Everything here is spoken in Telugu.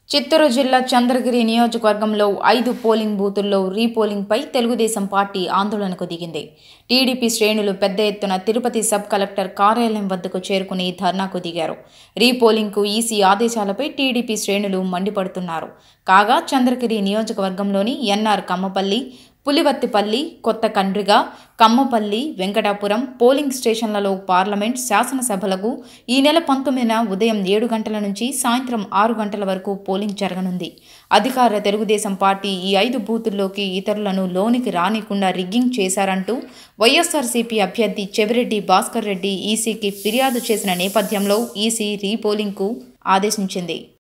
చిత్తూరు జిల్లా చంద్రగిరి నియోజకవర్గంలో ఐదు పోలింగ్ బూతుల్లో రీపోలింగ్పై తెలుగుదేశం పార్టీ ఆందోళనకు దిగింది టీడీపీ శ్రేణులు పెద్ద ఎత్తున తిరుపతి సబ్ కలెక్టర్ కార్యాలయం వద్దకు చేరుకుని ధర్నాకు దిగారు రీపోలింగ్కు ఈసీ ఆదేశాలపై టీడీపీ శ్రేణులు మండిపడుతున్నారు కాగా చంద్రగిరి నియోజకవర్గంలోని ఎన్ఆర్ కమ్మపల్లి పులివత్తిపల్లి కొత్త కండ్రిగ కమ్మపల్లి వెంకటాపురం పోలింగ్ స్టేషన్లలో పార్లమెంట్ శాసనసభలకు ఈ నెల పంతొమ్మిదిన ఉదయం ఏడు గంటల నుంచి సాయంత్రం ఆరు గంటల వరకు పోలింగ్ జరగనుంది అధికార తెలుగుదేశం పార్టీ ఈ ఐదు బూతుల్లోకి ఇతరులను లోనికి రానికుండా రిగ్గింగ్ చేశారంటూ వైఎస్ఆర్సీపీ అభ్యర్థి చెవిరెడ్డి భాస్కర్ రెడ్డి ఈసీకి ఫిర్యాదు చేసిన నేపథ్యంలో ఈసీ రీపోలింగ్కు ఆదేశించింది